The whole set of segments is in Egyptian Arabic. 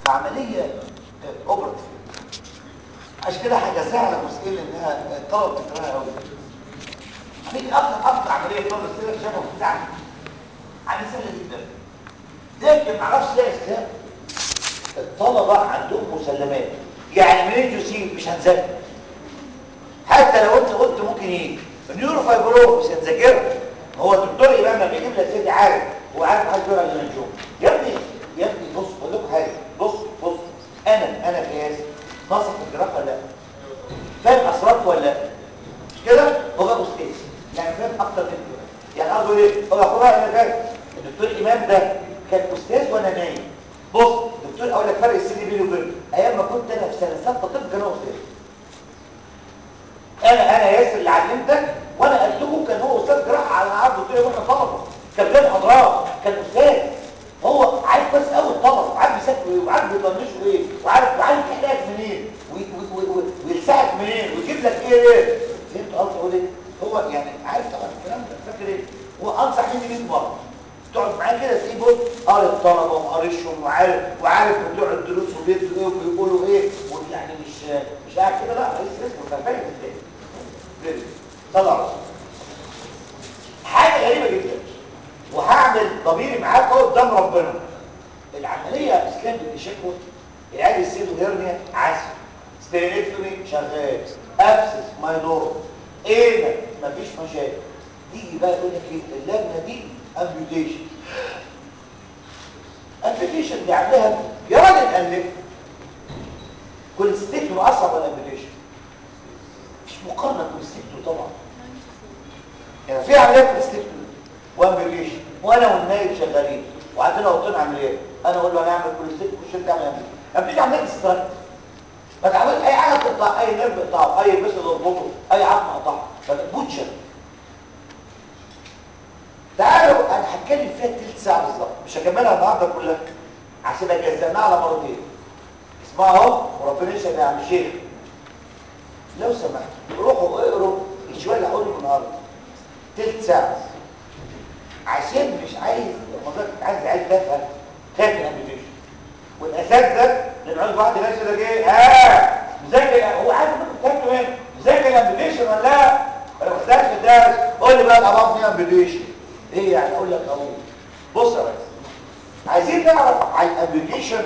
عمليه اوبرتيف عشان كده حجزها على جزئين لانها طلب تكرارها قوي دي اكتر اكتر عمليه طلب السيره شبه بتاعنا عمليه سهله جدا لكن معرفش ليه اسلام الطلبه عندهم مسلمات يعني منين تسيب مش هنذاكر حتى لو انت قلت ممكن ايه النيورو فايبرو مش هنذاكرها هو الدكتور امام لما يجيب لك سيدي عارف هو عارف حاجه يقول على النجوم يا ابني يا ابني بص بقول لكم حاجه بص بص انا انا في ياسر ناصح في الجراحه ولا لا فاهم اسرار ولا لا مش كده هو بقى استاذ يعني فاهم اكتر من كده يعني قصده ايه هو اخويا انا فاهم الدكتور امام ده كان استاذ وانا نايم بص الدكتور اقول لك فرق السن بيني وبينه ايام ما كنت انا في سنه سته طب كان هو استاذ انا انا ياسر اللي علمتك وانا قلتكم كان هو استاذ جراحه على عرض الدكتور واحنا طلبه كان بيعمل محاضرات كان استاذ هو عارف بس قوي الطلبه عارف بيسافروا ايه وعارف بيطنشوا ايه وعارف وعارف يحتاج منين ويلسعك منين ويجيب لك ايه ايه فهمت قصدي اقول ايه هو يعني عارف طبعا الكلام ده فاكر ايه هو انصح مني 100 مره تقعد معاه كده تلاقيه بص قاري الطلبه وقارشهم وعارف وعارف بتوع الدروس وبيدوا ايه وبيقولوا ايه ويعني مش مش قاعد كده لا رئيس رسم فاهم ازاي طلع حاجه غريبه جدا وهعمل ضميري معاك قدام ربنا العمليه اسلام بالتشكل العيال السيدو هيرنيا عسل سبيريكتومي شغال ابسس ماينور ايه مفيش مشاكل تيجي بقى يقول لك ايه اللجنه دي امبيوتيشن امبيوتيشن دي عاملاها يا راجل قال لك كولستيكتو اصعب ولا امبيوتيشن مش مقارنه كولستيكتو طبعا يعني في عمليات كولستيكتو وامبيوتيشن وانا والنايب شغالين وعندنا اوضتين عمليات انا اقول له انا اعمل كولستيكتو مش انت تعمل امبيوتيشن مفيش عمليات استراكت ما تعملش اي حاجه تقطع اي نيرف تقطعه اي مثل تربطه اي عظم قطعه بوتشر تعالوا انا هتكلم فيها تلت ساعه بالظبط مش هكملها النهارده كلها عشان اجزأناها على مرتين اسمعوا اهو وربنا يشهد يا عم الشيخ لو سمحت روحوا اقروا الشويه اللي هقوله النهارده تلت ساعه عشان مش عايز حضرتك عايز عايز تفهم تفهم الابلكيشن والاساتذه اللي بيقعدوا بعد الناس ده جه ها مذاكر هو عارف انكم بتاكلوا ايه مذاكر الابلكيشن ولا لا انا ما خدتش الدرس قول لي بقى الاباض دي ابلكيشن ايه يعني اقول لك اهو بص يا ريس عايزين نعرف عن الابلكيشن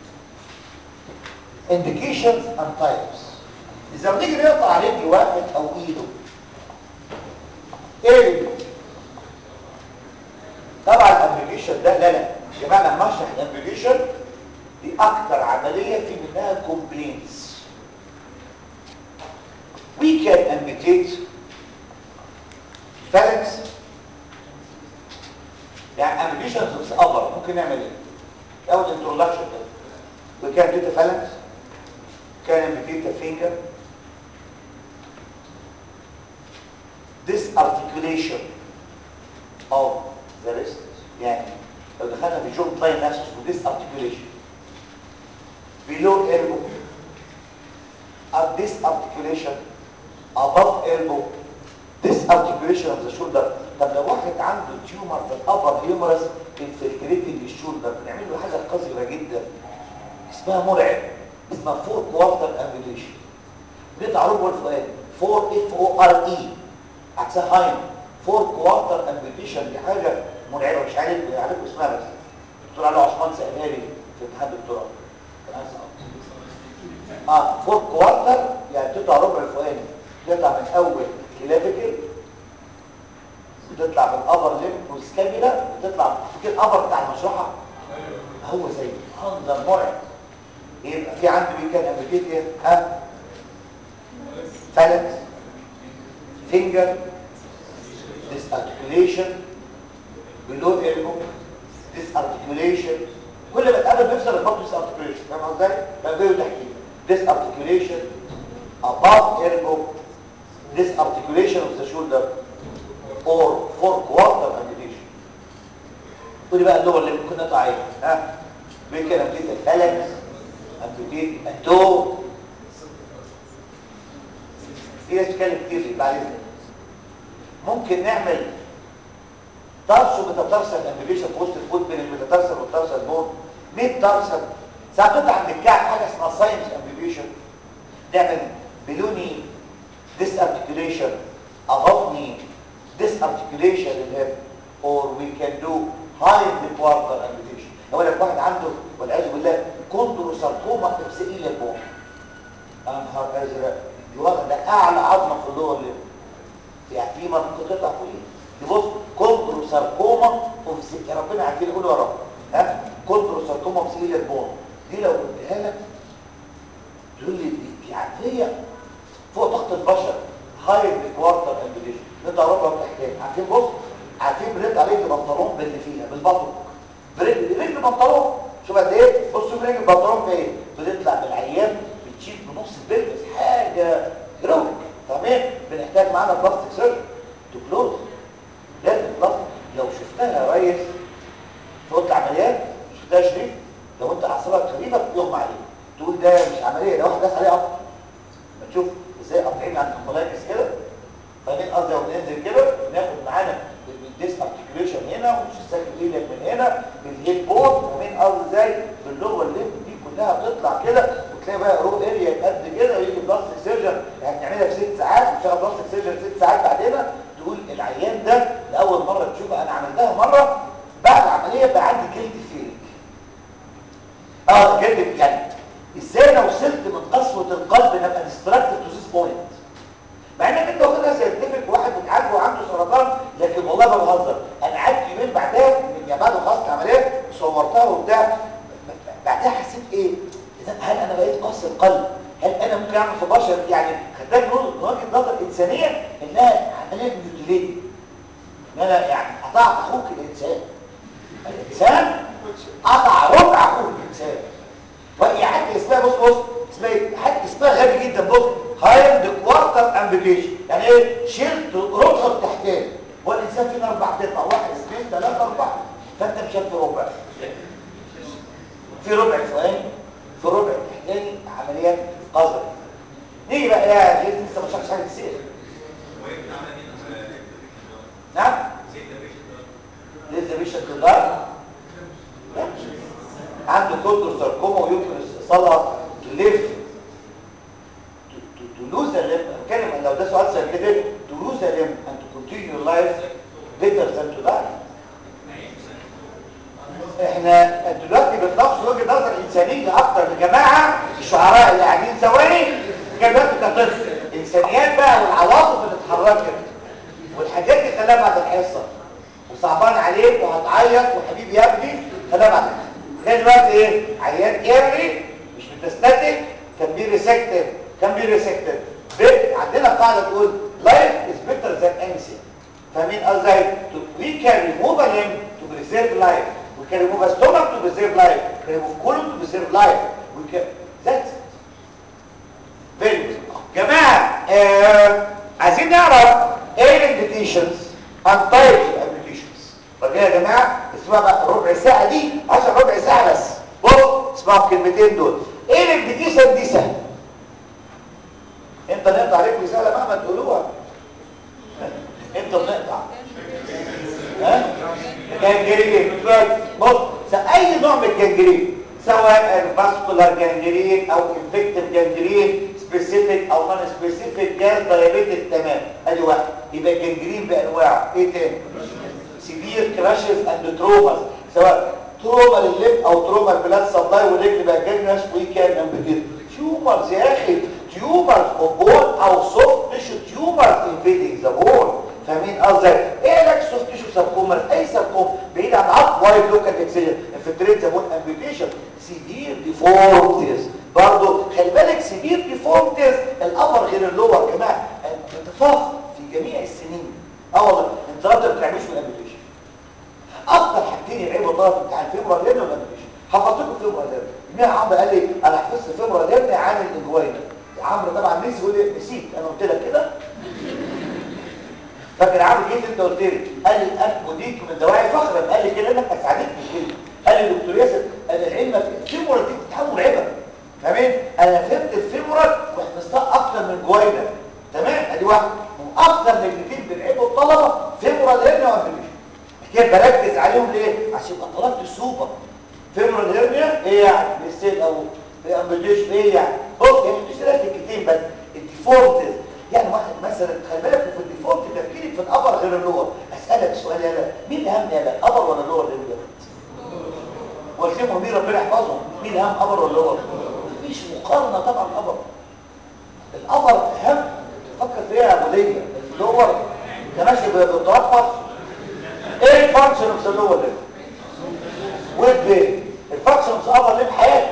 indications and types اذا بنيجي نقطع رجل واحد او ايده ايه طبعا الابلكيشن ده لا لا يا جماعه لما اشرح الابلكيشن دي اكتر عمليه في منها كومبلينز we can amputate phalanx يعني amputation بس upper ممكن نعمل ايه اول introduction ده we can do the phalanx can amputate the finger this articulation of the wrist يعني لو دخلنا في جوب لاين نفسه this articulation below elbow at this articulation above elbow this articulation of the shoulder طب لو واحد عنده تيومر في الابر هيومرس انفلتريتنج الشولدر بنعمل له حاجه قذره جدا اسمها مرعب اسمها فور كوارتر امبيليشن بيطلع ربع الفؤاد 4 اف او ار اي عكسها هاين فور كوارتر امبيليشن دي حاجه مرعبه مش عارف عارف اسمها بس الدكتور علي عثمان سالها لي في امتحان الدكتوراه كان عايز اه فور كوارتر يعني تطلع ربع الفؤاد تطلع من اول كلافيكل وتطلع بالابر ليم والسكابيلا وتطلع فاكر الابر بتاع المشرحه هو زي منظر مرعب يبقى في عندي مين كان امريكيه ايه ها فالكس فينجر disarticulation below elbow disarticulation كل ما تقابل بيحصل البطن disarticulation فاهم ازاي بقى جاي تحكي disarticulation above elbow disarticulation of the shoulder or four quarter amputation ودي بقى اللغه اللي ممكن نقطع عليها ها ممكن امبيت الفلكس امبيت التو في ناس بتتكلم كتير بعد اذنك ممكن نعمل ترسل متترسل امبيليشن في وسط الفوت بين المتترسل والترسل بون مين ترسل ساعات تطلع عند الكعب حاجه اسمها ساينس امبيبيشن نعمل بلوني ديس ارتكيوليشن اضافني ديس ارتكيوليشن للهيب اور وي كان دو هايند كوارتر امبيبيشن هو لك واحد عنده والعياذ بالله كوندروساركوما ابسئيل البون انهار ازرق الوضع ده اعلى عظمه في اللور ليب يعني في منطقه تطلع فوقيه تبص كوندروساركوما اوف يا ربنا عارفين قولوا يا رب ها كوندروساركوما اوف سيل البون دي لو قلتها لك تقول لي دي, دي عاديه فوق ضغط البشر هاي كوارتر امبيليشن نطلع ربع تحتين عارفين بص عارفين بنطلع عليك بنطلون باللي فيها بالبطن برجل رجل بنطلون شوف قد ايه بصوا رجل البنطلون في ايه بتطلع بالعيان بتشيل بنص البلبس حاجه جروك تمام بنحتاج معانا بلاستيك سيرجن تو كلوز لازم بلاستيك لو شفتها يا ريس في اوضه العمليات شفتها شريف لو انت اعصابك غريبه يغمى عليك تقول ده مش عمليه ده واحد داس عليه قطر ما تشوف ازاي قاطعين عند الكولايكس كده فاهمين قصدي لو بننزل كده بناخد معانا بالديس ارتكيوليشن هنا ومش الساكن ايدك من هنا بالهيد بون فاهمين قصدي ازاي باللور الليمب دي كلها بتطلع كده وتلاقي بقى رو اريا قد كده ويجي بلاستيك سيرجن يعني بنعملها في ست ساعات وتشتغل بلاستيك سيرجن ست ساعات بعدين تقول العيان ده لاول مره تشوفها انا عملتها مره بعد العمليه بقى عندي جلد فيك اه جلد يعني ازاي انا وصلت من قسوه القلب ان ابقى ديستراكتد تو ذيس بوينت مع انك انت واخدها سيرتيفيك واحد بيتعالج وعنده سرطان لكن والله ما بهزر انا قعدت يومين بعدها يعني بعد ما خلصت العمليه صورتها وبتاع بعدها حسيت ايه هل انا بقيت قاسي القلب هل انا ممكن اعمل في بشر يعني خدتها من وجهه نظر انسانيه انها عمليه ميوتيليتي ان انا يعني قطعت اخوك الانسان الانسان قطع ربع اخوك الانسان وهي حاجه اسمها بص بص اسمها ايه حاجه اسمها غبي جدا بص هايند كوارتر امبيجيشن يعني ايه شلت ربع التحتاني والانسان فينا اربع قطع واحد اثنين ثلاثه اربعه فانت مش شلت ربع في ربع فوقاني في ربع تحتاني عمليات قذرة نيجي بقى يا جيد لسه ما شافش حاجه تصير نعم لسه بيشرب الدار عنده كونتر ساركوما ويمكن صلاه تلف تلوز الليم اتكلم لو ده سؤال ساينتفك تلوز الليم and to continue life better than to die احنا دلوقتي بنناقش وجهه نظر انسانيه اكتر يا جماعه الشعراء اللي قاعدين ثواني كان دلوقتي كطفل انسانيات بقى والعواطف اللي اتحركت والحاجات دي خلاها بعد الحصه وصعبان عليك وهتعيط وحبيبي يا ابني خلاها بعد الحصه ده دلوقتي ايه عيان ايرلي مش متستاتيك كان بي ريسكتد كان بي ريسكتد عندنا قاعده تقول لايف از بيتر ذان انسي فاهمين ازاي وي كان ريموف ا ليم تو بريزيرف لايف we can remove a stomach to preserve life we can remove colon to preserve life we can that's it very good جماعه آه عايزين نعرف ايه الابلكيشنز and types of applications طب يا جماعه اسمها بقى ربع ساعه دي عشان ربع ساعه بس بص اسمعوا الكلمتين دول ايه الابلكيشن دي سهل انت نقطع عليك رساله مهما تقولوها انت بنقطع ها جانجرين بص اي نوع من الجانجرين سواء فاسكولار جانجرين او انفكتيف جانجرين سبيسيفيك او نون سبيسيفيك جاز دايابيتك تمام ادي واحد يبقى جانجرين بانواعه ايه تاني سيفير كراشز اند تروماز سواء تروما للليف او تروما البلاد سبلاي والرجل بقى جانجرس ويكان امبيتيت تيومرز يا اخي تيومرز اوف بون او سوفت تيشو تيومرز انفيدنج ذا بون فاهمين قصدي ايه لك سوفت تيشو ساركوما اي ساركوما بعيد عن عض وايد لوكال اكسجن انفلتريت ذا بون امبيتيشن سيفير ديفورمتيز برضه خلي بالك سيفير ديفورمتيز الابر غير اللور يا جماعه بتتفاخر في جميع السنين اه والله انت ما بتعملوش من الامبيتيشن اكتر حاجتين يلعبوا الطرف بتاع الفيبرا ليرن والامبيتيشن حفظت لكم فيبرا ليرن مين عمرو قال لي انا حفظت فيبرا ليرن عن الانجوينا عمرو طبعا نسي يقول لي نسيت انا قلت لك كده فاكر عامل ايه انت قلت لي قال لي الانف وديك من دواعي فخرا قال لي كده انك اسعدتني كده قال لي دكتور ياسر انا العلم في الفيمورال دي بتتحول مرعبه فاهمين انا فهمت الفيمورال وحفظتها اكتر من جوينا تمام ادي واحد واكتر من الاثنين بنعيبوا الطلبه فيمورال هنا وامبليشن كده بركز عليهم ليه عشان يبقى طلبت سوبر فيمورال هيرنيا ايه يعني بالسيل او بامبيديشن ايه يعني بص يعني مش ثلاث كتير بس الديفولت يعني واحد مثلا خلي بالك في الديفولت تفكيرك في الابر غير اللور اسالك سؤال يالا مين الاهم يالا الابر ولا اللور اللي واسمهم مين ربنا يحفظهم مين الاهم ابر ولا اللور مفيش مقارنه طبعا الابر الابر اهم فكر فيها يا ابو ليا اللور ده ماشي بيترفع ايه الفانكشن اوف ذا لور ليمب ويت بيه الفانكشن اوف ذا ابر ليمب حياتي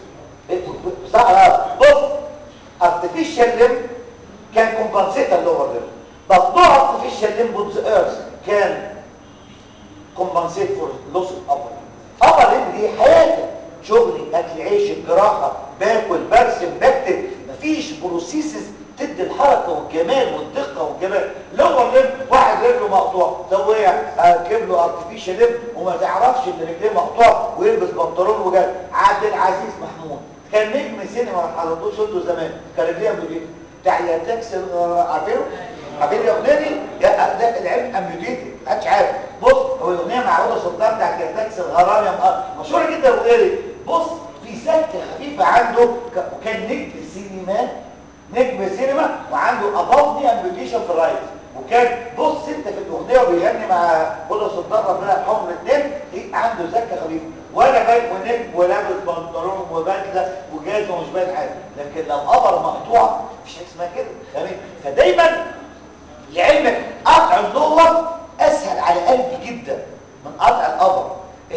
صح بص artificial limb can compensate the lower limb but no artificial limb on the earth can compensate for loss of upper limb upper limb دي حياتي شغلي اكل عيش الجراحه باكل برسم بكتب مفيش بروسيسز تدي الحركه والجمال والدقه والجمال لور ليمب واحد رجله مقطوع سويه ركب له ارتفيشال ليمب وما تعرفش ان رجليه مقطوع ويلبس بنطلون وجاي عبد العزيز محمود كان نجم سينما ما حضرتوش انتوا زمان كان رجليه امبيوتيت بتاع يا تاكسي عارفينه عارفين الاغنيه دي يا ده العلم امبيوتيت محدش عارف بص هو الاغنيه مع عوده سلطان بتاعت يا تاكسي الغرام يا مقر مشهوره جدا الاغنيه دي بص في سكه خفيفه عنده وكان نجم سينما نجم سينما وعنده اباف دي امبيوتيشن في الرايت وكان بص انت في الاغنيه وبيغني مع هدى سلطان ربنا يرحمهم الاثنين عنده سكه خفيفه ولا باين ونجم ولابس بنطلون وبدله وجاز ومش باين حاجه لكن لو قبر مقطوع مفيش حاجه اسمها كده فاهم فدايما لعلمك قطع اللور اسهل على قلبي جدا من قطع القبر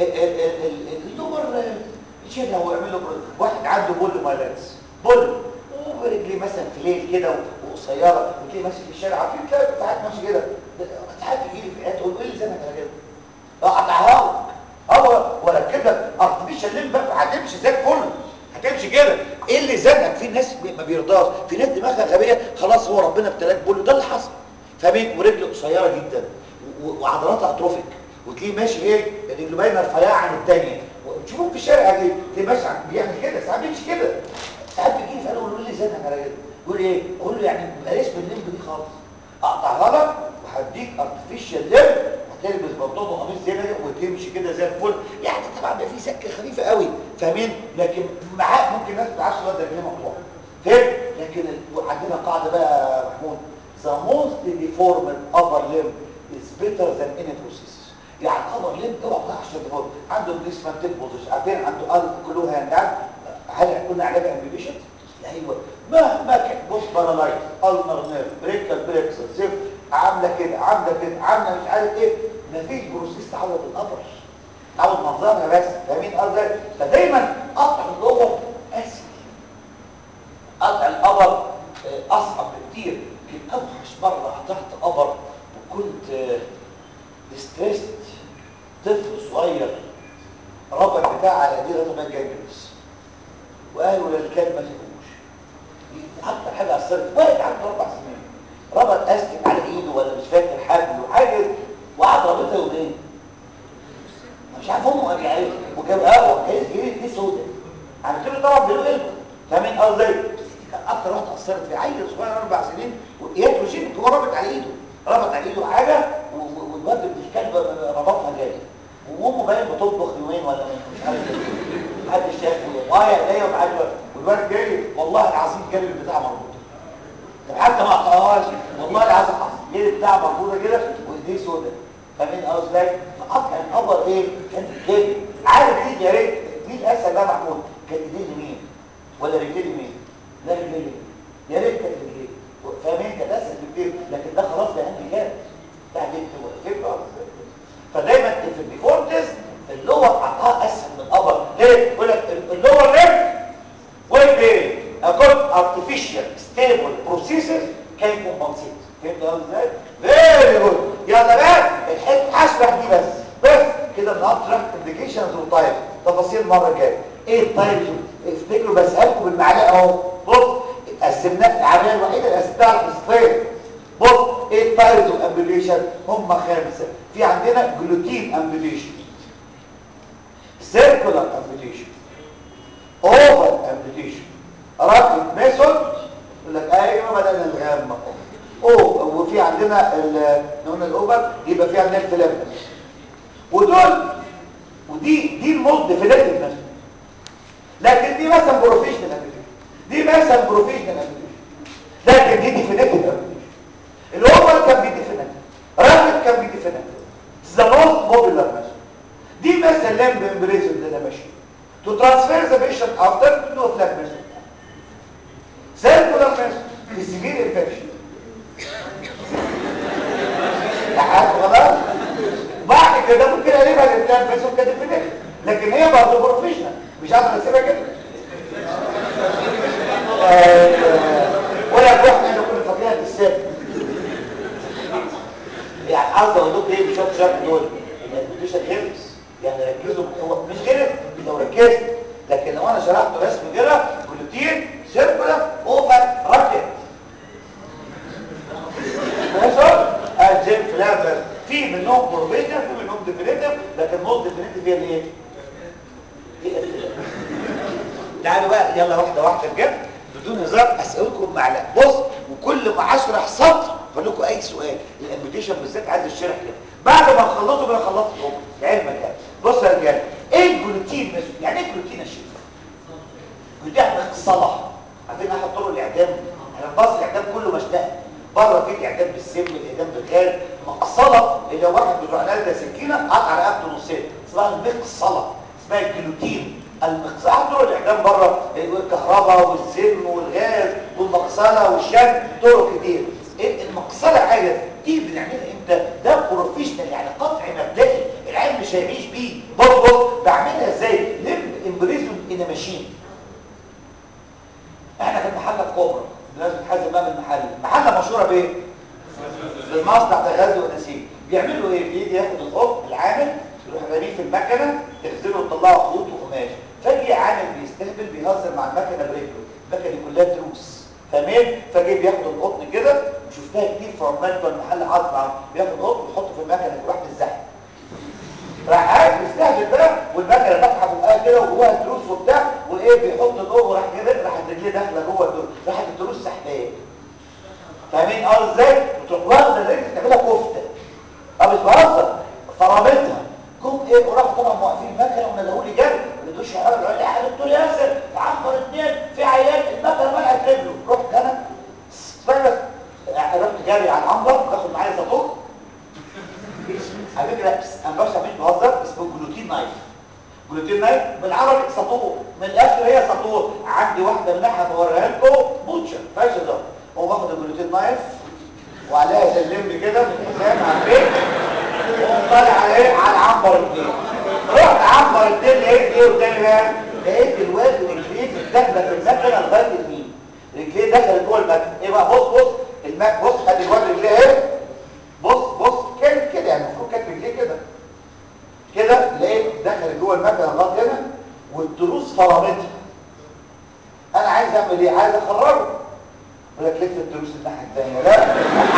اللور شبه هو يعمل له واحد عنده بول مايلانس بول ورجليه مثلا في ليل كده وقصيره وتلاقيه ماشي في الشارع عارفين تلاقي ساعات ماشي كده ساعات يجي لي في الحياه تقول ايه اللي زنك على كده؟ اقطعها هو وركب لك ارتفيشال ليمب هتمشي زي الفل هتمشي كده ايه اللي زنك في ناس ما بيرضاش في ناس دماغها غبيه خلاص هو ربنا ابتلاك بقول ده اللي حصل فاهمين ورجله قصيره جدا وعضلاتها اتروفيك وتلاقيه ماشي ايه رجله باينه رفيعه عن الثانيه وتشوفوه في الشارع دي تلاقيه ماشي بيعمل كده ساعات بيمشي كده ساعات بيجي يساله يقول لي زنك على كده يقول ايه اقول له يعني بلاش بالليمب دي خالص اقطعها لك وهديك ارتفيشال ليمب تلبس بنطلون وقميص زي ده وتمشي كده زي الفل يعني طبعا بقى في سكه خفيفه قوي فاهمين لكن معاك ممكن الناس ما تعرفش الواد ده رجليه مقطوع فاهم لكن عندنا قاعده بقى يا محمود the most deformed upper limb is better than any processes يعني upper limb اوعى ما تعرفش deformed عنده بليسمان تيب بوزيشن عارفين عنده قلب كلها هاند هل قلنا عليها امبيبيشن ايوه مهما كان بص بارالايت النر نيرف بريكال بريكسل زفت عامله كده عامله كده عامله مش عارف ايه مفيش بروسيس تعوض القبر تعوض منظرها بس فاهمين قصدي فدايما قطع اللور اسهل قطع القبر اصعب بكتير يمكن اوحش مره قطعت قبر وكنت ستريسد طفل صغير ربط بتاع على ايديه ربط جنبس وقالوا للكلب ما تفهموش دي اكتر حاجه اثرت واحد عنده اربع سنين ربط استك على ايده ولا مش فاكر حبل وحاجه وقعد رابطها يومين مش عارف امه قال ايه وجاب قهوه جايز جريت دي سودا على كده طبعا بيقولوا قلبه فاهمين قصدي كان اكتر واحده اثرت في عيل صغير اربع سنين ياتروجين هو رابط على ايده ربط على ايده حاجه والواد ابن الكلب ربطها جاي وامه باين بتطبخ يومين ولا مش عارف ايه محدش شافه وايه ايديا ومعاه والواد جاي والله العظيم جاب البتاع مربوطه طب حتى ما قطعهاش والله العظيم حصل جاي البتاع مربوطه كده وايديه سودا فاهمين قصدي ازاي فقطع القبر ايه كان كده عارف ايه يا ريت دي الاسهل بقى محمود كان ايديه اليمين ولا رجليه اليمين لا رجليه اليمين يا ريت كانت رجليه فاهمين كان اسهل بكتير لكن ده خلاص بقى عندي كام بتاع فهمت قصدي فدايما في الديفولتس اللور عطاها اسهل من الابر ليه يقول لك اللور ليف والبيري اكون artificial stable processes can compensate فهمت قصدي ازاي فيري جود يلا بقى الحته هشرح دي بس بس كده النهارده شرحت انديكيشنز وتايب تفاصيل المره الجايه ايه التايبز افتكروا بسالكم بالمعلقه اهو بص قسمناها العمليه الوحيده اللي قسمتها على قسمين بص ايه التايبز اوف امبيليشن هم خمسه في عندنا جلوتين امبيليشن سيركولار امبيليشن اوفر امبيليشن راكب ميثود يقول لك ايوه بدانا الغام او وفي عندنا قلنا الاوفر يبقى في عندنا الفلام ودول ودي دي الموست ديفينيتيف مثلا لكن دي مثلا بروفيشنال ابلكيشن دي مثلا بروفيشنال ابلكيشن لكن دي ديفينيتيف ابلكيشن الاول كان بيديفينيتيف رابط كان بيديفينيتيف ذا موست بوبيلار مثلا دي مثلا لامب امبريزن اللي انا ماشي to transfer the patient after to a flat method circular method في severe infection لحد خلاص بعد كده ممكن اقلبها للفلات ميثود كديفينيشن لكن هي برضه بروفيشنال مش هقدر اسيبها كده ولا تروح احنا كنا فاكرينها بالسابق يعني قصدي اقول لكم ايه بشويه شرح دول الابلكيشن هيلبس يعني ركزوا هو مش غير لو ركزت لكن لو انا شرحت رسم كده بروتين سيركولار اوفر راكت ماشي الجيم فلافر في منهم بروفيشنال في منهم ديفينيتيف لكن موست ديفينيتيف هي الايه تعالوا بقى يلا واحده واحده بجد بدون هزار اسالكم معلقه بص وكل ما اشرح سطر اقول لكم اي سؤال الابلكيشن بالذات عايز الشرح كده بعد ما نخلصه بقى خلصت الامر لعلمك يعني بص يا رجاله ايه الجلوتين مثلا يعني ايه جلوتين يا شيخ جلوتين يعني صلاح عارفين احد طرق الاعدام احنا بنبص الاعدام كله مشتاق بره في الاعدام بالسم الاعدام بالغاز مقصله اللي هو واحد بيروح نازله سكينه قطع رقبته نصين اسمها المقصله اسمها الجلوتين المقصله طرق الاعدام بره الكهرباء والسم والغاز والمقصله والشد طرق كتير المقصله حاجه دي بنعملها امتى ده بروفيشنال يعني قطع مبدئي العلم مش هيعيش بيه بص بص بعملها ازاي لم امبريزون ان ماشين احنا في المحله الكبرى الناس بتحاسب بقى من المحل المحله مشهوره بايه بالمصنع ده غزل ونسيج بيعملوا ايه بيجي ياخد القط العامل يروح راميه في المكنه تغسله وتطلعه خيوط وقماش فجي عامل بيستهبل بيهزر مع المكنه برجله المكنه دي كلها تروس تمام فجي بياخد القطن كده وشفتها كتير في عمال بتوع المحل حاطط معاهم بياخد القطن ويحطه في المكنه تروح تزحف راح قاعد مستهبل بقى والمكنه فاتحه بقها كده وجواها تروس وبتاع وايه بيحط الضوء وراح جايب راحت رجليه داخله جوه التروس راحت التروس سحباه فاهمين اه ازاي بتروح واخده الرجل تعملها كفته اه مش بهزر فرمتها جم ايه وراحوا طبعا موقفين المكنه وندهوا لي جري ما ادوش حاجه قال يا دكتور ياسر عنبر اثنين في عيال المكنه ملقت رجله رحت انا استنى رحت جاري على العنبر باخد معايا زيتون على فكره انا بس مش بهزر اسمه جلوتين نايف جلوتين نايف بالعربي سطور من الاخر هي سطور عندي واحده من ناحيه بوريها لكم بوتشر فايش ده هو باخد الجلوتين نايف وعليها سلم كده من الحزام على البيت وقوم طالع على ايه على عنبر اثنين رحت عنبر اثنين لقيت ايه قدامي بقى لقيت الواد رجليه داخله في المكنه لغايه اليمين رجليه دخلت جوه المكنه ايه بقى بص بص المك بص ادي الواد رجليه اهي بص بص كانت كده يعني المفروض كانت رجليه كده كده لقيت دخلت جوه المكنه لغايه هنا والتروس فرمتها انا عايز اعمل ايه عايز اخرجه يقول لك لف التروس الناحيه الثانيه لا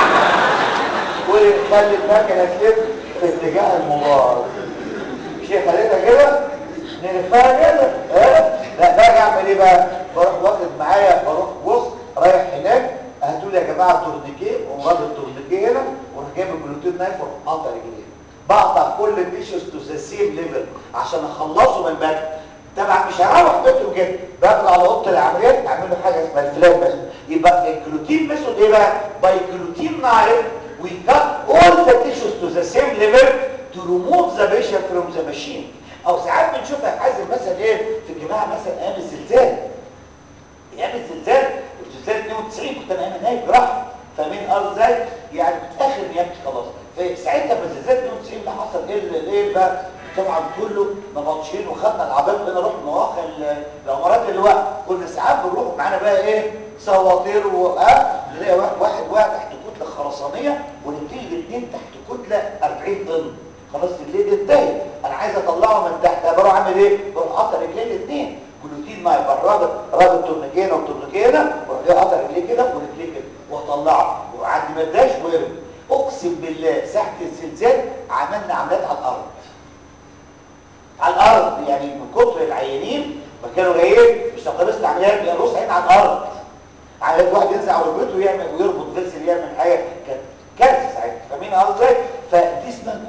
وخلي المكنه تلف في اتجاه المضاد مش هي خليتها كده نلفها كده ها لا باجي اعمل ايه بقى بروح واخد معايا بروح بص رايح هناك هاتوا لي يا جماعه تورنيكيه ومراد التورنيكيه هنا واروح جايب الجلوتين نايف واروح قاطع رجليه بقطع كل التيشوز تو ذا سيم ليفل عشان اخلصه من الباك طبعا مش هروح بيته كده باخد على اوضه العمليات اعمل له حاجه اسمها الفلاب بس يبقى الجلوتين ميثود ايه بقى باي جلوتين نايف we cut all the tissues to the same level to remove the patient from the machine او ساعات بنشوفها في حازم مثلا ايه في الجماعه مثلا ايام الزلزال ايام الزلزال الزلزال 92 كنت انا ايام نايب جراحه فاهمين اه ازاي يعني كنت اخر نيابتي خلاص فساعتها في الزلزال 92 ده حصل ايه ايه بقى طبعا كله نبطشين وخدنا العباد بقينا نروح مواقع العمارات اللي وقع كنا ساعات بنروح معانا بقى ايه سواطير واه نلاقي واحد واقع تحت كتله خرسانيه ورجليه الاثنين تحت كتله 40 طن خلاص رجليه دي انتهت انا عايز اطلعه من تحت بروح اعمل ايه بروح قاطع رجليه الاثنين جلوتين ما يبقى الراجل راجل تورنيكيه وتورنيكيه هنا واروح جاي قاطع رجليه كده ورجليه كده واطلعه وعند ما اداش ويرمي اقسم بالله ساعه الزلزال عملنا عمليات على الارض على الارض يعني من كتر العيانين ما كانوا جايين مش تقريبا عمليات بيرقص عين على الارض عمليات واحد ينزل على ركبته ويعمل ويربط فيسل يعمل حاجه كانت كارثه ساعتها فاهمين قصدي فدي اسمها جلوتين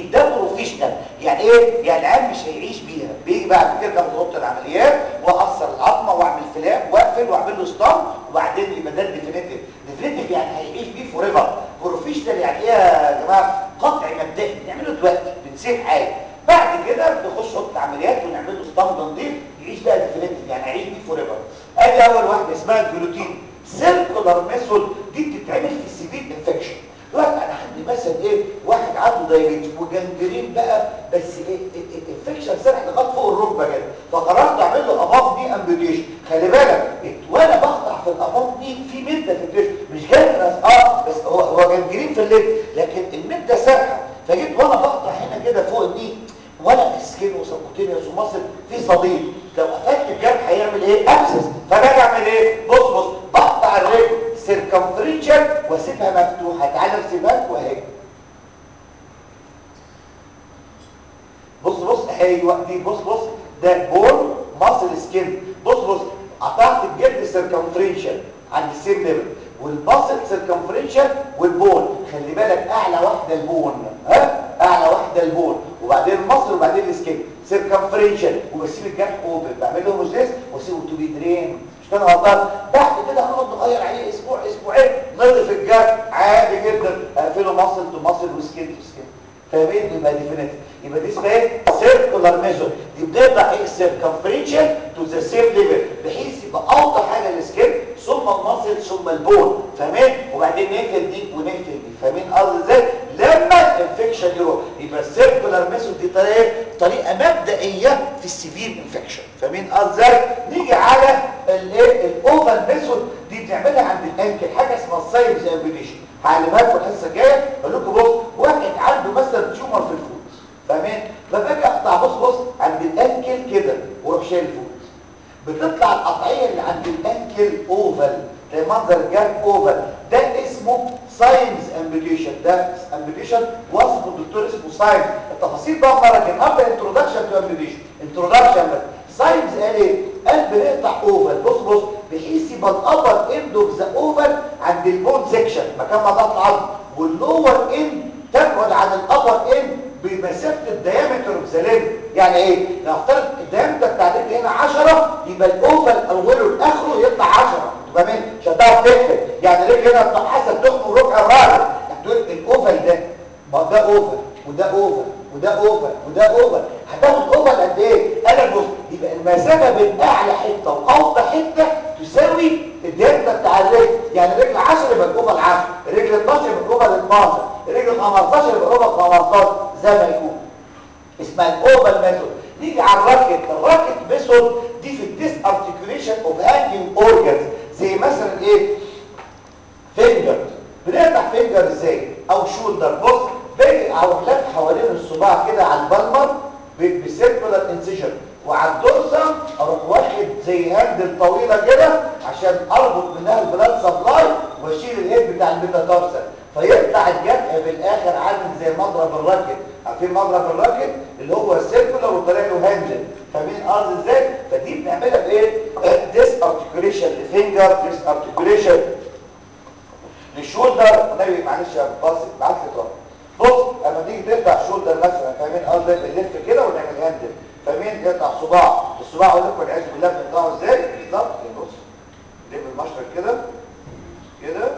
جلوتين ده بروفيشنال يعني ايه يعني العيان مش هيعيش بيها بيجي بعد كده اخد اوضه العمليات واقصر العظمه واعمل فلاب واقفل واعمل له ستام وبعدين يبقى ده ديفينيتيف ديفينيتيف يعني هيعيش بيه فور ايفر بروفيشنال يعني ايه يا جماعه قطع مبدئي بنعمله دلوقتي بنسيب حاجه بعد كده بنخش اوضه العمليات ونعمل له ستام نضيف يعيش بقى ديفينيتيف يعني هيعيش بيه فور ايفر ادي اول واحده اسمها الجلوتين سيركولار ميثود دي بتتعمل في السيفير انفكشن دلوقتي انا عندي مثلا ايه واحد عنده دايبيتس وجنجرين بقى بس ايه الانفكشن سرح لغايه فوق الركبه كده فقررت اعمل له اباف ني امبيديشن خلي بالك وانا بقطع في الاباف ني في مده في الجسم مش جانجرس اه بس هو هو جنجرين في الليل لكن المده سرحه فجيت وانا بقطع هنا كده فوق الني ولا سكين وسبوتينيوس ومصل في صديد لو قفلت الجرح هيعمل ايه ابسس فباجي اعمل ايه بص بص بقطع الرجل سيركمفرنشال واسيبها مفتوحه تعالى ارسمها واهي بص بص ايوه دي بص بص ده بون ماسل سكين بص بص قطعت الجلد سيركمفرنشال عند السيم ليفل والباسل سيركمفرنشال والبون خلي بالك اعلى واحده البون ها اعلى واحده البون وبعدين المصل وبعدين السكين سيركمفرنشال وبسيب الجرح اوبن بعمل له موزيس واسيبه تو بي درين مش كده غلطان بعد كده هنقعد نغير عليه اسبوع اسبوعين نضيف الجرح عادي جدا اقفله مصل تو مصل وسكين تو سكين فاهمين يبقى ديفينيتيف يبقى دي اسمها ايه سيركولار ميثود دي بتقطع ايه السيركمفرنشال تو ذا سيم ليفل بحيث يبقى اوطى حاجه السكين ثم المصل ثم البون فاهمين وبعدين نقفل دي ونقفل دي فاهمين قصدي ازاي لما الانفكشن يروح يبقى السيركولار ميثود دي طريقه طريقه مبدئيه في السيفير انفكشن فاهمين قصدي ازاي نيجي على الايه الاوفال ميثود دي بنعملها عند الانكل حاجه اسمها السايبز امبيديشن هعلمها لكم الحصه الجايه اقول لكم بص واحد عنده مثلا تيومر في الفوت فاهمين فباجي اقطع بص بص عند الانكل كده واروح شايل الفوت بتطلع القطعيه اللي عند الانكل اوفال زي منظر الجرح اوفال ده اسمه ساينز امبيديشن ده امبيديشن وصفه الدكتور اسمه ساينز التفاصيل بقى مره كده قبل انتروداكشن تو امبيديشن انتروداكشن بس ساينز قال ايه قال بنقطع اوفال بص بص بحيث يبقى الابر اند اوف ذا اوفال عند البون سيكشن مكان ما ضغط العظم واللور اند تبعد عن الابر اند بمسافه الديامتر اوف ذا ليمب يعني ايه لو افترض الديامتر بتاع الرجل هنا 10 يبقى الاوفال اوله لاخره يطلع 10 تبقى مين مش هتعرف تقفل يعني الرجل هنا حسب تخن الربع الرابع هتقول الاوفال ده ما ده اوفال وده اوفال وده اوفال وده اوفال هتاخد اوفال قد ايه انا بص يبقى المسافه بين اعلى حته واوطى حته تساوي الديامتر بتاع الرجل يعني الرجل 10 يبقى الاوفال 10 الرجل 12 يبقى الاوفال 12 الرجل 15 يبقى الاوفال 15 زي ما يكون اسمها الاوفال ميثود نيجي على الراكت الراكت ميثود دي في الديس ارتكيوليشن اوف هانجنج اورجانز زي مثلا ايه فينجر بنقطع فينجر ازاي او شولدر بص باجي اروح لف حوالين الصباع كده على البلمر بسيركولار انسيجن وعلى الدورسم اروح واخد زي هاندل طويله كده عشان اربط منها البلاد سبلاي واشيل الهيد بتاع الميتاتارسل فيطلع الجرح في الاخر عامل زي مضرب الراكت عارفين مضرب الراكت اللي هو السيركولار وطالع له هاندل فاهمين قصدي ازاي فدي بنعملها بايه ديس ارتكيوليشن لفينجر ديس ارتكيوليشن للشولدر النبي معلش يا باص بعت لي بص اما تيجي تقطع شولدر مثلا فاهمين قصدي بنلف كده ونعمل هاندل فاهمين يقطع صباع الصباع اقول لكم العياذ بالله بنقطعه ازاي بالظبط بص نجيب المشرط كده كده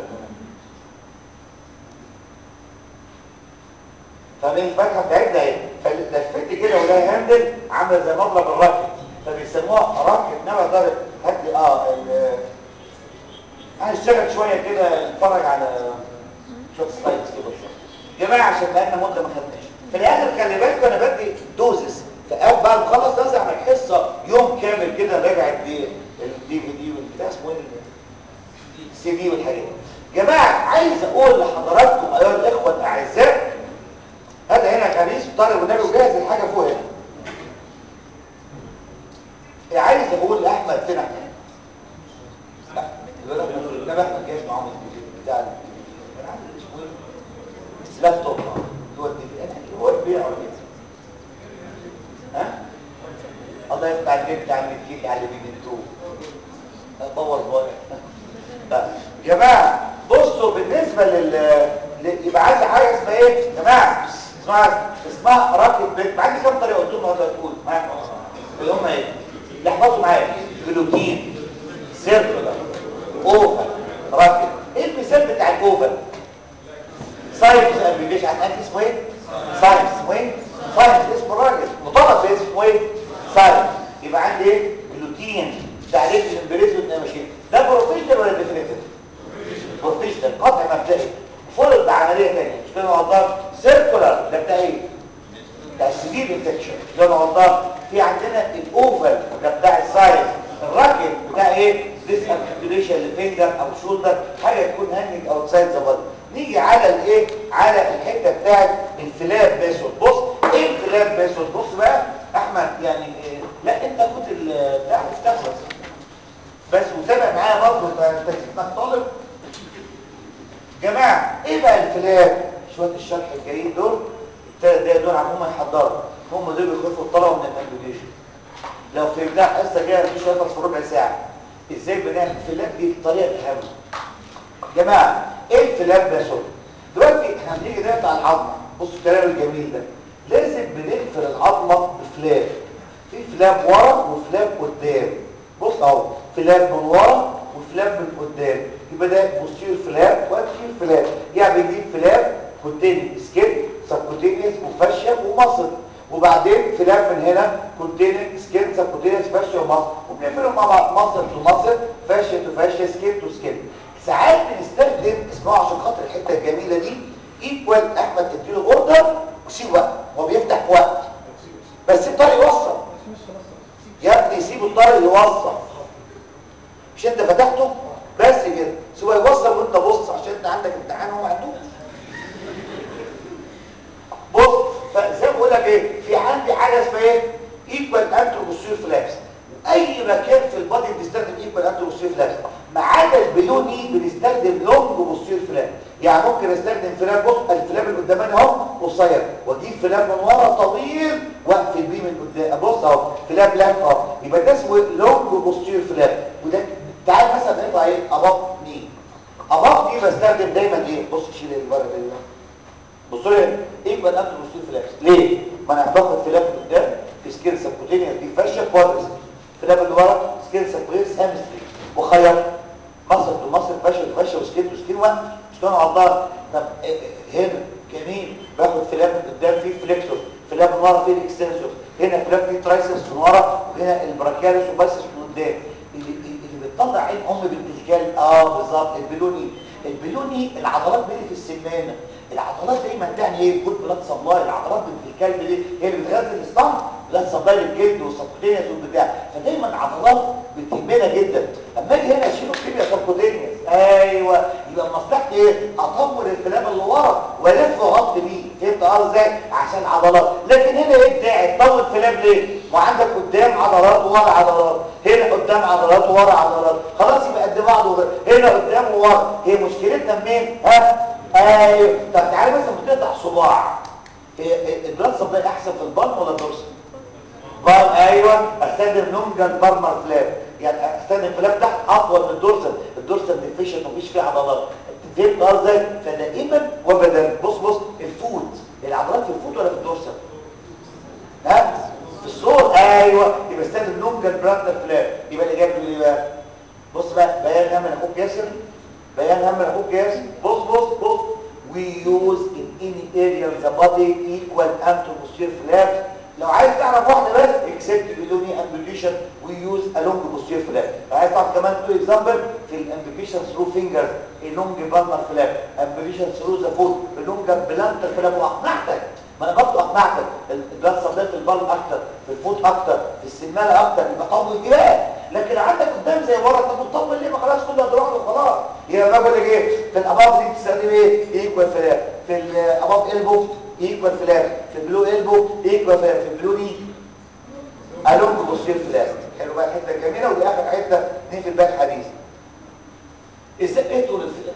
فاهمين الفتحه بتاعتنا اهي فلفت كده ولاقي هاندل عامله زي مضرب الراكت فبيسموها راكت نوع ضرب هات لي اه هنشتغل شويه كده نتفرج على شويه سلايدز كده يا جماعه عشان بقالنا مده ما خدناش في الاخر خلي بالكم انا بدي دوزز فقال بعد ما خلص لازم اعمل حصه يوم كامل كده راجع الدي في دي والبتاع اسمه ايه السي دي والحاجات دي جماعه عايز اقول لحضراتكم ايها الاخوه الاعزاء هذا هنا خميس طارق والنبي وجاهز الحاجه فوق هنا عايز اقول لاحمد فين احمد لا يقول لك النبي احمد جاهز معاهم بتاع انا عارف اسمه ايه لابتوب هو الدي هو البيع ولا ها الله يفتح عليك بتاع المديك على اللي بيدنتوه بوظ بقى جماعه بصوا بالنسبه لل يبقى عايز حاجه اسمها ايه يا جماعه اسمها اسمها راكت بيت عندي كام طريقه قلت لهم هذا تقول معاك اللي هم ايه اللي احفظوا معايا جلوتين سيركولار اوفر راكت ايه المثال بتاع الاوفر ساينس ابليكيشن عارف اسمه ايه ساينس اسمه ايه ساينس اسمه راجل مطلق اسمه ايه ساينس يبقى عندي ايه جلوتين تعريف الامبريزو ماشين ده بروفيشنال ولا ديفينيتيف بروفيشنال قطع مبدئي فولد بعمليه ثانيه مش كده والله سيركولار ده بتاع ايه بتاع السبيل انفكشن ده والله في عندنا الاوفر ده بتاع السايز الراكت بتاع ايه ديس ارتكيوليشن لفينجر او شولدر حاجه تكون هانج اوتسايد ذا بادي نيجي على الايه على الحته بتاعت الفلاب ميثود بص ايه الفلاب ميثود بص بقى احمد يعني إيه؟ لا انت كنت بتاع مستخلص بس وتابع معايا برضه انت انك طالب جماعه ايه بقى الفلاب شويه الشرح الجايين دول الثلاث دقايق دول عموما يحضروا هم دول بيخفوا الطلبه من الابلكيشن لو فهمتها حصه جايه مفيش هيخلص في ربع ساعه ازاي بنعمل الفلاب دي بطريقه الهامه جماعه ايه الفلاب ده شغل دلوقتي احنا بنيجي نقطع العظمه بصوا الكلام الجميل ده لازم بنقفل العظمه بفلاب في فلاب ورا وفلاب قدام بص اهو فلاب من ورا وفلاب من قدام يبقى ده بوستير فلاب وانتير فلاب يعني بنجيب فلاب كونتين سكين سبكوتينيوس وفاشيا ومصل وبعدين فلاب من هنا كونتين سكين سبكوتينيوس فاشيا ومصل وبنقفلهم مع بعض مصل تو مصل فاشيا تو فاشيا سكين تو سكين ساعات بنستخدم اسمعوا عشان خاطر الحته الجميله دي ايكوال احمد تديله اوردر وسيب وقت هو بيفتح في وقت بس الطريق يوصل يا ابني سيب الطريق يوصل مش انت فتحته بس كده سوى يوصل وانت بص عشان انت عندك امتحان وهو ما عندوش بص فزي ما بقول لك ايه في عندي حاجه اسمها ايه ايكوال انتروبوستير فلابس اي مكان في البادي بنستخدم ايكوال انتروبوستير فلابس ما عدا البلوني بنستخدم لونج بوستير فلاب يعني ممكن استخدم فلاب بص الفلاب اللي قدامنا اهو قصير واجيب فلاب من ورا طويل واقفل بيه من قدام بص اهو فلاب لاب اهو يبقى ده اسمه لونج بوستير فلاب وده تعال مثلا نقطع ايه اباط مين اباط دي بستخدم دايما ايه بص شيل الورقه دي بصوا لي ايكوال انتروبوستير فلابس ليه ما انا باخد فلاب من قدام في سكيل سبكوتينيوس دي فاشيا كوادرس فلاب اللي ورا سكيل سبكوتينيوس هامستري وخيط مصر لمصر فاشل فاشل وسكين وسكين وقت مش كانوا عضار طب هنا جميل باخد فلاب من قدام فيه فليكسور فلاب من ورا فيه الاكستنسور هنا فلاب فيه ترايسس من ورا وهنا البراكيالوس وباسس من قدام اللي, اللي بتطلع عين ام بنت الكلب اه بالظبط البلوني البلوني العضلات بيني في السمانه العضلات دايما تعمل ايه جود بلاد سبلاي العضلات بنت الكلب دي هي اللي بتغذي الاسطن بلاد سبلاي للجلد والسبكوتينيوس والبتاع فدايما العضلات بتهمنا جدا اما اجي هنا اشيله كيميا سبكوتينيوس ايوه يبقى مصلحتي ايه اطور الفلاب اللي ورا والف واغطي بيه فهمت اه ازاي عشان عضلات لكن هنا ايه الداعي تطول فلاب ليه ما عندك قدام عضلات وورا عضلات هنا قدام عضلات وورا عضلات خلاص يبقى قد بعض هنا قدام وورا هي مشكلتنا منين ها ايوه طب تعالى مثلا بتقطع صباع البلاد سبلاي احسن في البطن ولا الدورسال بار ايوه استخدم لونجان بارمر فلاب يعني استخدم فلاب تحت اطول من الدورسال الدورسال ديفيشن مفيش فيه عضلات فهمت ازاي فدائما وابدا بص بص الفوت العضلات في الفوت ولا في الدورسال ها في الصور ايوه يبقى استخدم لونجان براندر فلاب يبقى الاجابه ايه بقى بص بقى بيان هم اخوك ياسر بيان هم اخوك ياسر بص بص بص we use in any area of the body equal anteroposterior flaps لو عايز تعرف واحده بس except بدوني amputation we use a long posterior flap لو عايز تعرف كمان تو example في الامبيكيشن through fingers a long palmar flap amputation through the foot a long plantar flap واقنعتك ما انا برضه اقنعتك البلاد سبلاي في البالم اكتر في الفوت اكتر في السمانه اكتر يبقى طول الجبال لكن عندك قدام زي ورا طب بتطول ليه ما خلاص كله هتروح له خلاص يبقى بقول لك ايه في الاباض دي بتستخدم ايه ايكوال فلاب في الاباض البو ايكوال فلاب في البلو البو ايكوال فلاب في البلو ني الونج بوستير فلاب حلو بقى الحته الجميله ودي اخر حته نقفل بقى الحديث ازاي ايه طول الفلاب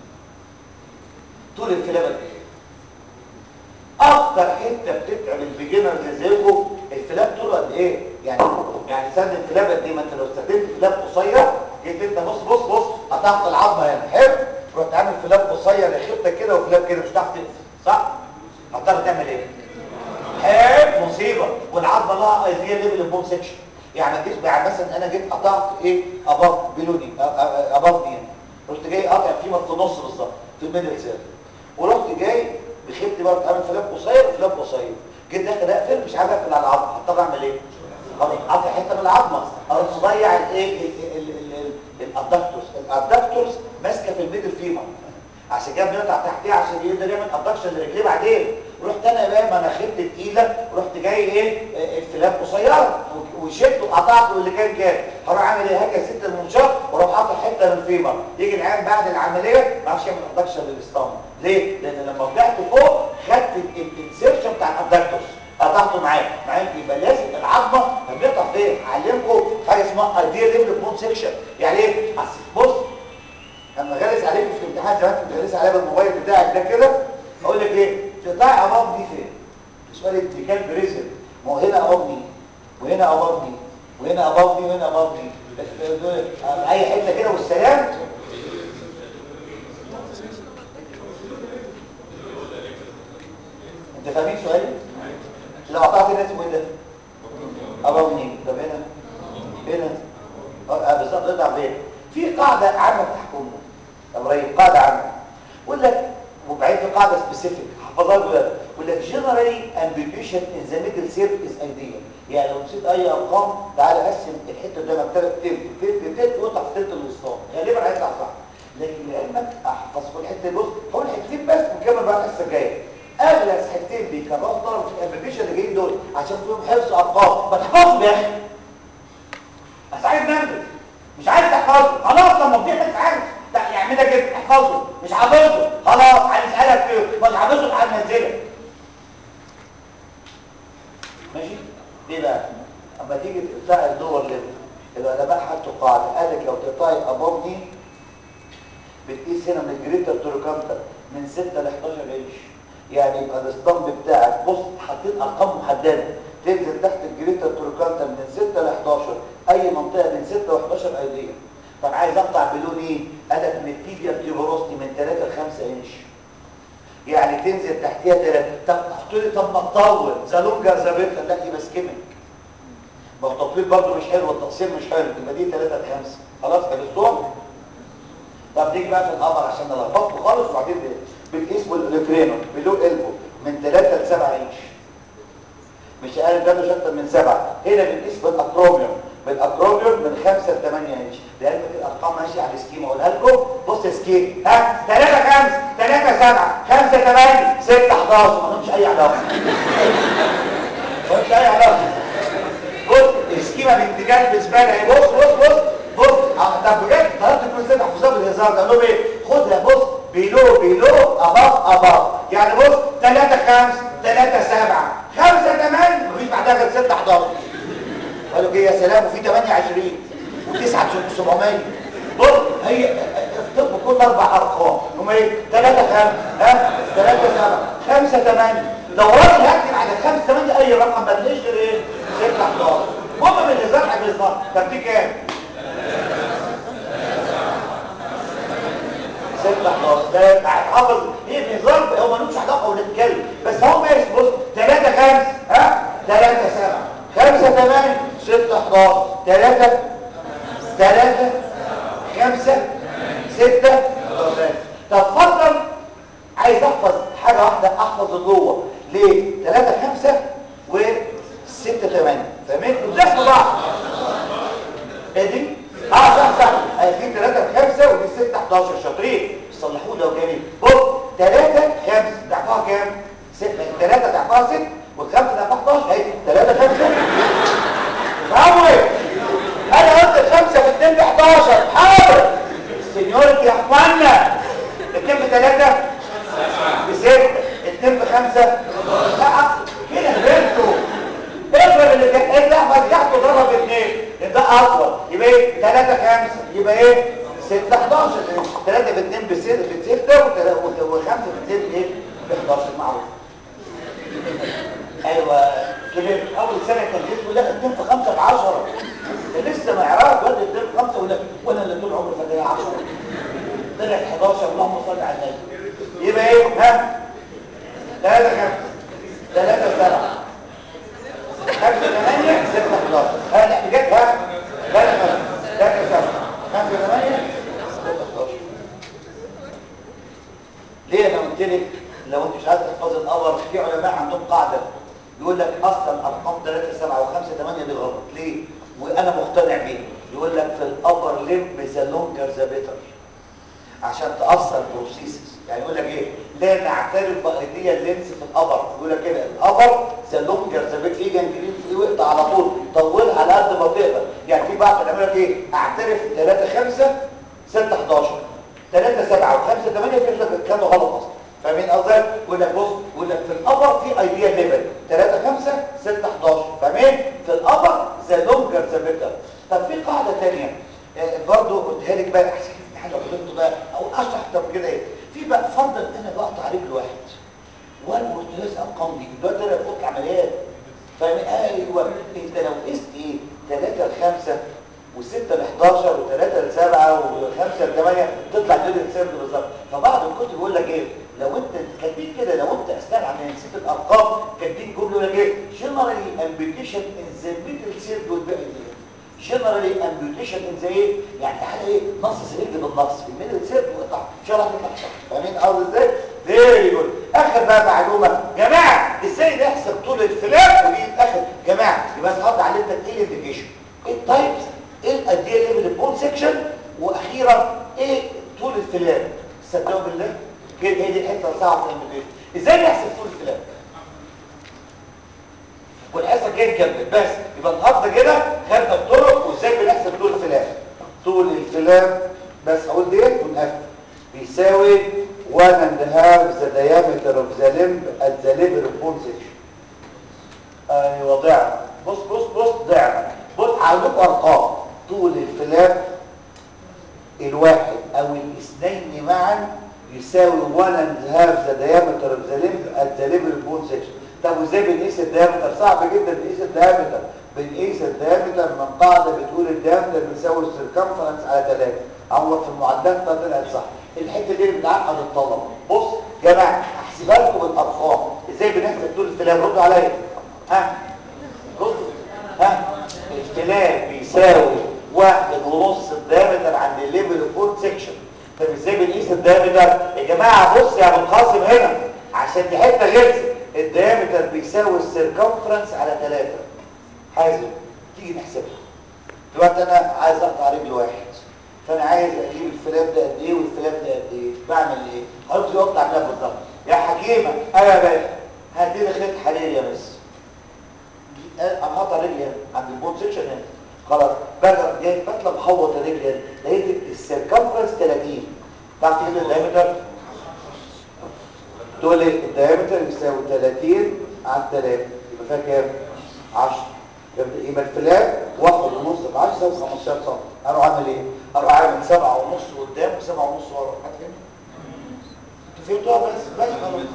طول الفلاب قد ايه اكتر حته بتتعب البيجنر زيكم الفلاب طوله قد ايه يعني يعني استخدم فلاب قد ايه ما انت لو استخدمت فلاب قصير جيت انت بص بص بص قطعت العظمه هنا حلو رحت عامل فلاب قصير يا خفته كده وفلاب كده مش هتعرف تقفل صح هتضطر تعمل ايه لها ايديال ليفل بون سكشن يعني الجسم يعني مثلا انا جيت قطعت ايه اباف بلوني اباف دي رحت جاي قاطع فيه في النص بالظبط في الميدل سير ورحت جاي بخيبتي برضه عامل فلاب قصير وفلاب قصير جيت داخل اقفل مش عارف اقفل على العظم هضطر اعمل ايه؟ قطع حته من العظمه اروح مضيع الايه الادكتورز الادكتورز ماسكه في الميدل فيمر عشان كده بنقطع تحتيه عشان يقدر يعمل ادكشن لرجليه بعدين رحت انا بقى ما انا خدت تقيله ورحت جاي ايه الفلاب قصيره وشلته وقطعته اللي كان كام هروح اعمل ايه هكذا ست المنشار واروح قاطع حته من الفيمر يجي العيان بعد العمليه ما عرفش يعمل ادكشن للاسطمه ليه؟ لان لما طلعت فوق خدت الانسيرشن بتاع الادكتورز قطعته معاه معاه يبقى لازم العظمه بنقطع فين هعلمكم حاجه اسمها ايديال ليفل بون سيكشن يعني ايه بص لما غلس عليك في الامتحان زمان كنت غلس عليها بالموبايل بتاعك ده كده اقول لك ايه تقطع امام دي فين سؤال ابتكال بريزل ما هو هنا امام دي وهنا امام دي وهنا امام دي وهنا امام دي اي حته كده والسلام انت فاهمين سؤالي لو قطعت الناس اسمه ايه ده امام دي طب هنا هنا اه بالظبط اقطع فين في قاعده عامه تحكمنا ابراهيم قاعده عامه يقول لك وبعدين في قاعده سبيسيفيك حفظها لك يقول لك جنرالي امبيبيشن ان ذا ميدل سيرف از ايديال يعني لو نسيت اي ارقام تعالى قسم الحته قدامك ثلاث تلت تلت تلت واقطع في تلت الوسطى غالبا هيطلع صح لكن لعلمك احفظ كل حته بص هقول حتتين بس ونكمل بقى الحصه الجايه اغلى حتتين بيكرروا الطلبه في الامبيبيشن اللي جايين دول عشان فيهم حفظ ارقام ما تحفظهم يا اخي بس عايز ننجز مش عايز تحفظه خلاص لما تضيع مش عارف يعملها كده احفظه مش حافظه خلاص هنسالك فيه مش حافظه هننزلك ماشي ليه بقى اما تيجي تقطع الدور ليفل العلماء حطوا قاعده قال لك لو تقطعي ابوف دي بتقيس هنا من الجريتر تروكانتر من 6 ل 11 انش يعني يبقى الاسطمب بتاعك بص حاطين ارقام محدده تنزل تحت الجريتر تروكانتر من 6 ل 11 اي منطقه من 6 و 11 ايديه طب عايز اقطع بلون ايه قال لك من التيبيا تيوبروستي من 3 ل 5 انش يعني تنزل تحتيها 3 طب تقول لي طب ما تطول ذا لونجر ذا بيتر لا يبقى سكيمنج ما هو التطويل برضه مش حلو والتقصير مش حلو يبقى دي 3 ل 5 خلاص خلصتهم طب نيجي بقى في القمر عشان نلخبطه خالص وبعدين بتقيس بالريفرينو بلو البو من 3 ل 7 انش مش اقل ده مش اكتر من 7 هنا بنقيس بالاكروميوم بالاكروبيون من 5 ل 8 انش لعلمك الارقام ماشيه على السكيما اقولها لكم بص سكيم ها 3 5 3 7 5 8 6 11 ما لهمش اي علاقه ما لهمش اي علاقه بص السكيما باتجاه بالنسبه لي بص بص بص بص طب بجد طلبت كل سنه حفظها بالهزار ده لهم ايه خدها بص بيلو بيلو اباف اباف يعني بص 3 5 3 7 5 8 مفيش بعدها غير 6 11 قالوا ايه يا سلام وفي 28 و9 700 بص هي الطب كل اربع ارقام هم ايه 3 5 ها 3 7 5 8 دوران هكتب على 5 8 اي رقم ما تلاقيش غير ايه 6 11 المهم من الهزار حفظنا طب دي كام 6 11 ده هتحافظ ايه في هزار هو ملوش علاقه ولا بيتكلم بس هو ماشي بص 3 5 ها 3 7 5 8 6 11 3 3 5 6 11 طب فرضا عايز احفظ حاجه واحده احفظ جوه ليه 3 5 و 6 8 فاهمين ودخلوا بعض ادي اه صح صح في 3 5 ودي 6 11 شاطرين صلحوه لو جميل بص 3 5 ضعفها كام 6 3 ضعفها 6 والخمسه ضعفها 11 اهي 3 5 عمري انا قلت خمسة في اتنين ب 11 حاضر سينيورتي يا اخوانا اتنين بثلاثة بستة اتنين بخمسة لا كده هبلتوا اضرب اللي كان ايه احمد تحته ضرب اتنين ده اطول يبقى ايه 3 5 يبقى ايه 6 11 3 في 2 ب 6 ب 6 و5 في 2 ايه ب 11 معروف ايوه كده اول سنه كان جسمه لا 2 في 5 ب 10 ده لسه ما يعرفش واد 2 في 5 ولا وانا اللي طول عمري فاكر 10 طلع 11 اللهم صل على النبي يبقى ايه ها 3 5 3 7 5 8 6 11 ها لا بجد ها لا لا لا لا لا 5 8 ليه انا قلت لك لو انت مش عايز تحفظ القمر في علماء عندهم قاعده يقول لك اصلا ارقام 3 7 و5 8 دي غلط ليه وانا مقتنع بيه يقول لك في الابر ليمب ذا لونجر ذا بيتر عشان تاثر بروسيسز يعني يقول لك ايه لا نعترف بايديا اللينس في الابر يقول لك كده الابر ذا لونجر ذا بيت في جنجرين في وقت على طول طولها على قد ما تقدر يعني في بعض يعمل لك ايه اعترف 3 5 6 11 3 7 و5 8 في كانوا غلط اصلا فاهمين قصدي يقول لك بص يقول لك في الابر في ايديا ليفل 3 5 6 11 فاهمين في الابر ذا لونجر ذا بيتر طب في قاعده ثانيه برضه قلتها لك بقى احسن حاجه غلطت بقى او اشرح طب كده ايه في بقى فرضا انا بقطع رجل واحد وانا مرتبط ارقام دي دلوقتي انا بفك عمليات فاهم ايوه انت لو قست ايه 3 ل 5 و6 ل 11 و3 ل 7 و5 ل 8 تطلع كده السيرد بالظبط فبعض الكتب يقول لك ايه لو انت كاتبين كده لو انت اثناء العمليه نسيت الارقام كاتبين جمله يقول لك ايه جنرالي امبيتيشن ان ذا ميدل سيرد والباقي دي جنرالي امبيوتيشن ان زي ايه يعني حاجه ايه نص سرير بالنص في الميدل سيرت وقطع ان شاء الله هتطلع صح فاهمين قصدي ازاي فيري جود اخر بقى معلومه جماعه ازاي نحسب طول الفلاب ودي الاخر جماعه يبقى نحط عليه ايه الانديكيشن ايه التايبس ايه قد ايه ليفل البون سيكشن واخيرا ايه طول الفلاب صدقوا بالله كده هي دي الحته الصعبه في الامبيوتيشن ازاي نحسب طول الفلاب والحصه الجايه نكمل بس يبقى النهارده كده خدنا الطرق وازاي بنحسب طول الفلام طول الفلام بس هقول ديت ونقفل بيساوي 1 and half the diameter of the limb at the level of bone section ايوه ضعنا بص بص بص ضعنا بص هقول لكم ارقام طول الفلام الواحد او الاثنين معا يساوي 1 and half the diameter of the limb at the level of bone section طب وازاي بنقيس الدايمتر صعب جدا نقيس الدايمتر بنقيس الدايمتر من قاعده بتقول الدايمتر بيساوي السيركمفرنس على 3 عوض في المعدات ده طلعت صح الحته دي اللي بتعقد الطلبه بص يا جماعه هحسبها لكم بالارقام ازاي بنحسب طول الفلاب ردوا عليا ها بص ها الفلاب بيساوي واحد ونص الدايمتر عند الليفل اوف سيكشن طب ازاي بنقيس الدايمتر يا جماعه بص يا ابو القاسم هنا عشان دي حته غلسه الديامتر بيساوي السيركمفرنس على 3 حازم تيجي نحسبها دلوقتي انا عايز اقطع رجل واحد فانا عايز اجيب الفلاب ده قد ايه والفلاب ده قد ايه بعمل ايه هقول لك اقطع منها بالظبط يا حكيمه انا يا باشا هات لي خيط حرير يا مس انا هقطع رجلي هنا عند البون سيكشن هنا خلاص بقى جاي بطلع محوط الرجل هنا لقيت السيركمفرنس 30 تعرف تجيب الدايمتر تقول لي الدايمتر يساوي 30 على 3 يبقى فيها كام 10 يبقى الفلاب واحد ونص ب 10 يساوي 15 سم اروح اعمل ايه اروح اعمل 7 ونص قدام و7 ونص ورا حد فين انتوا فهمتوها بس بس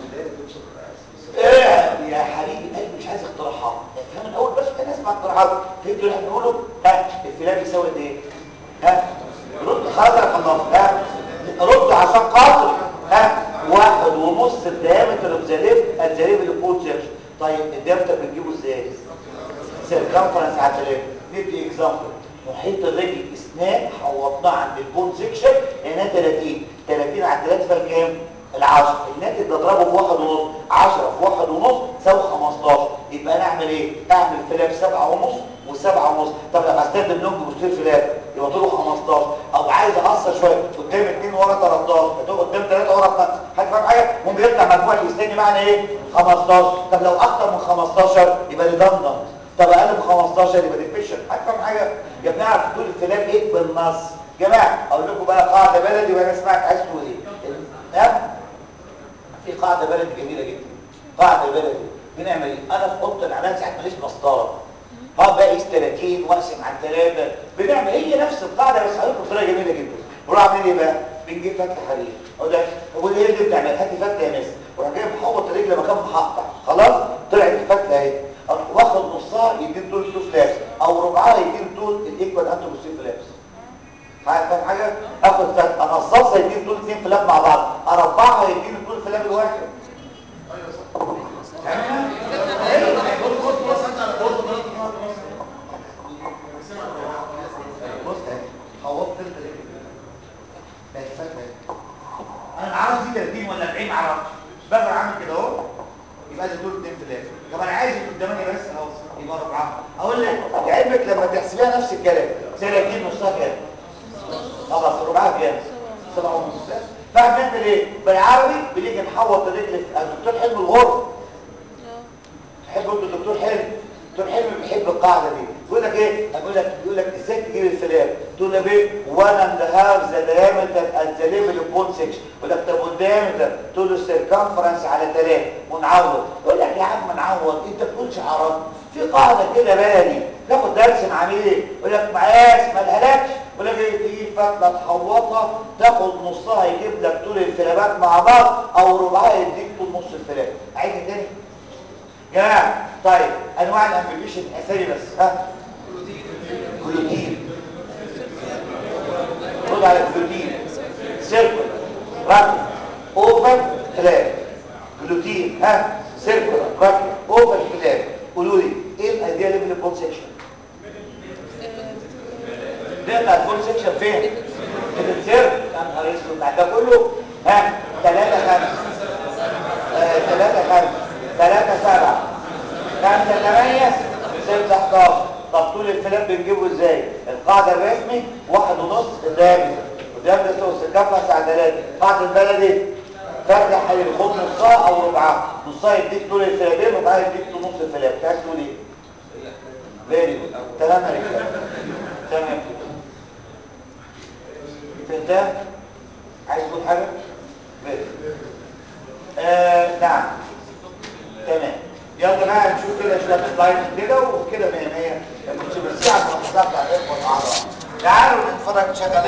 ايه يا حبيبي قلبي مش عايز اقتراحات فاهم الاول بس كان اسمع اقتراحات فهمتوا اللي احنا بنقوله ها الفلاب يساوي قد ايه ها رد خلاص يا خلاص ها رد عشان خاطر ها واحد ونص الديامتر اوف ذا ليف ات ذا ليفل اوف بول سيكشن طيب الديامتر بتجيبه ازاي سيركمفرنس على الليف ندي اكزامبل محيط الرجل اسنان حوطناه عند البون سيكشن هنا 30 30 على 3 فالكام ال10 الناتج بضربه في واحد ونص 10 في واحد ونص تساوي 15 يبقى انا اعمل ايه اعمل فلاب 7 ونص و7 ونص طب لو هستخدم لونج بوستير فلاب يبقى طوله 15 او عايز اقصر شويه قدام 2 ورا 13 يبقى قدام 3 ورا 12 حد فاهم حاجه ممكن يطلع مجموع الاسنان معنى ايه 15 طب لو اكتر من 15 يبقى ريدندنت طب اقل من 15 يبقى ديفيشن حد فاهم حاجه يا بنعرف طول الفلاب ايه بالنص جماعه اقول لكم بقى قاعده بلدي وانا سمعت عايز تقول ايه تمام في قاعده بلدي جميله جدا قاعده بلدي بنعمل ايه انا في اوضه العمليات ساعات ماليش مسطره ها بقيس 30 واقسم على 3 بنعمل هي نفس القاعده بس هقول لكم بطريقه جميله جدا نروح عاملين ايه بقى بنجيب فتله حرير اقول لك هو ايه اللي بتعمل هات لي فتله يا مس وراح جاي محوط الرجل مكان محقق خلاص طلعت الفتله اهي واخد نصها يديني طول التو فلابس او ربعها يديني طول الايكوال انتو بوستير فلابس فاهم حاجه اخد فتله انصصها يديني طول اثنين فلاب مع بعض اربعها يديني طول الفلاب الواحد بقت فاكره انا معرفش دي 30 ولا 40 معرفش بقدر اعمل كده اهو يبقى ده دول 2 في الاخر طب انا عايز اللي قدامي بس اهو يبقى ربعها اقول لك لعلمك لما تحسبيها نفس الكلام 30 نصها كام خلاص ربعها كام سبعة ونص فبنعمل ايه بالعربي بنيجي نحوط الرجل في الدكتور حلم الغرب تحب انت الدكتور حلم الدكتور حلم بيحب القاعده دي يقول لك ايه هقول لك يقول لك ازاي تجيب الفلاب تقول له ايه 1 اند هاف ذا diameter at the level of bone section يقول لك طب والديامتر تقول له circumference على 3 ونعوض يقول لك يا عم نعوض انت بتقولش عرب في قاعده كده بالي تاخد درس مع مين يقول لك مقاس ما لهالكش يقول لك ايه تجيب فتله تحوطها تاخد نصها يجيب لك طول الفلابات مع بعض او ربعها يديك طول نص الفلاب عايز تاني جماعة طيب انواع الامبليشن اسامي بس ها كلوتين رد على الكلوتين سيركل راكب اوفر فلاب كلوتين ها سيركل راكب اوفر فلاب قولوا لي ايه الايديا ليفل البون سيكشن نقطع البون سيكشن فين في السيرك يا نهار اسود بعد ده كله ها 3 5 3 5 3 7 5 8 6 11 طب طول الفلاب بنجيبه ازاي القاعده الرسمي واحد ونص قدامي قدام ده سوس الكفه ساعه 3 قاعده البلدي فتح الخط نصها او ربعها نصها يديك طول الفلابين ربعها يديك طول نص الفلاب عايز تقول ايه فيري تمام يا رجاله تمام فهمتها عايز تقول حاجه فيري آه نعم تمام يلا بقى نشوف كده شويه سلايد كده وكده 100 100 كنت بس على المحافظات على الاخوه الاعضاء تعالوا نتفرج شغال